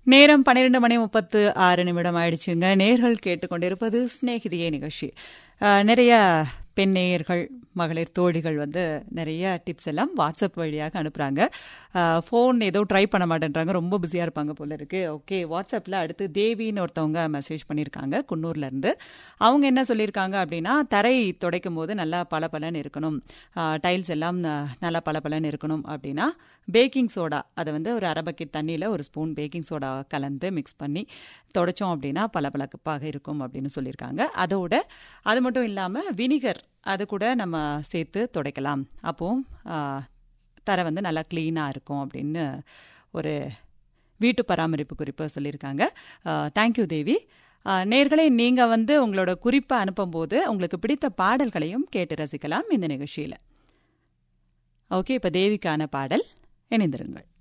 நேரம் பன்னிரண்டு மணி முப்பத்து ஆறு நிமிடம் ஆயிடுச்சுங்க நேர்கள் கேட்டுக்கொண்டிருப்பது ஸ்நேகிதியே நிகழ்ச்சி அஹ், நிறைய பெண் நேயர்கள் மகளிர் தோழிகள் வந்து நிறைய டிப்ஸ் எல்லாம் வாட்ஸ்அப் வழியாக அனுப்புகிறாங்க ஃபோன் ஏதோ ட்ரை பண்ண மாட்டேன்றாங்க ரொம்ப பிஸியாக இருப்பாங்க போல இருக்கு ஓகே வாட்ஸ்அப்பில் அடுத்து தேவின்னு ஒருத்தவங்க மெசேஜ் பண்ணியிருக்காங்க குன்னூர்லேருந்து அவங்க என்ன சொல்லியிருக்காங்க அப்படின்னா தரை துடைக்கும் போது நல்லா பளபளன்னு இருக்கணும் டைல்ஸ் எல்லாம் ந- நல்லா பளபளன்னு இருக்கணும் அப்படின்னா பேக்கிங் சோடா அதை வந்து ஒரு அரை பக்கெட் தண்ணியில் ஒரு ஸ்பூன் பேக்கிங் சோடா கலந்து மிக்ஸ் பண்ணி தொடச்சோம் அப்படின்னா பளபளப்பாக இருக்கும் அப்படின்னு சொல்லியிருக்காங்க அதோட அது மட்டும் இல்லாமல் வினிகர் அது கூட நம்ம சேர்த்து துடைக்கலாம் அப்போ ஆ, தரை வந்து நல்லா க்ளீனாக இருக்கும் அப்படின்னு ஒரு வீட்டு பராமரிப்பு குறிப்பு சொல்லியிருக்காங்க தேங்க்யூ தேவி ஆ, நேர்களே நீங்கள் வந்து உங்களோட குறிப்பை அனுப்பும்போது உங்களுக்கு பிடித்த பாடல்களையும் கேட்டு ரசிக்கலாம் இந்த நிகழ்ச்சியில் ஓகே இப்போ தேவிக்கான பாடல் இணைந்திருங்கள்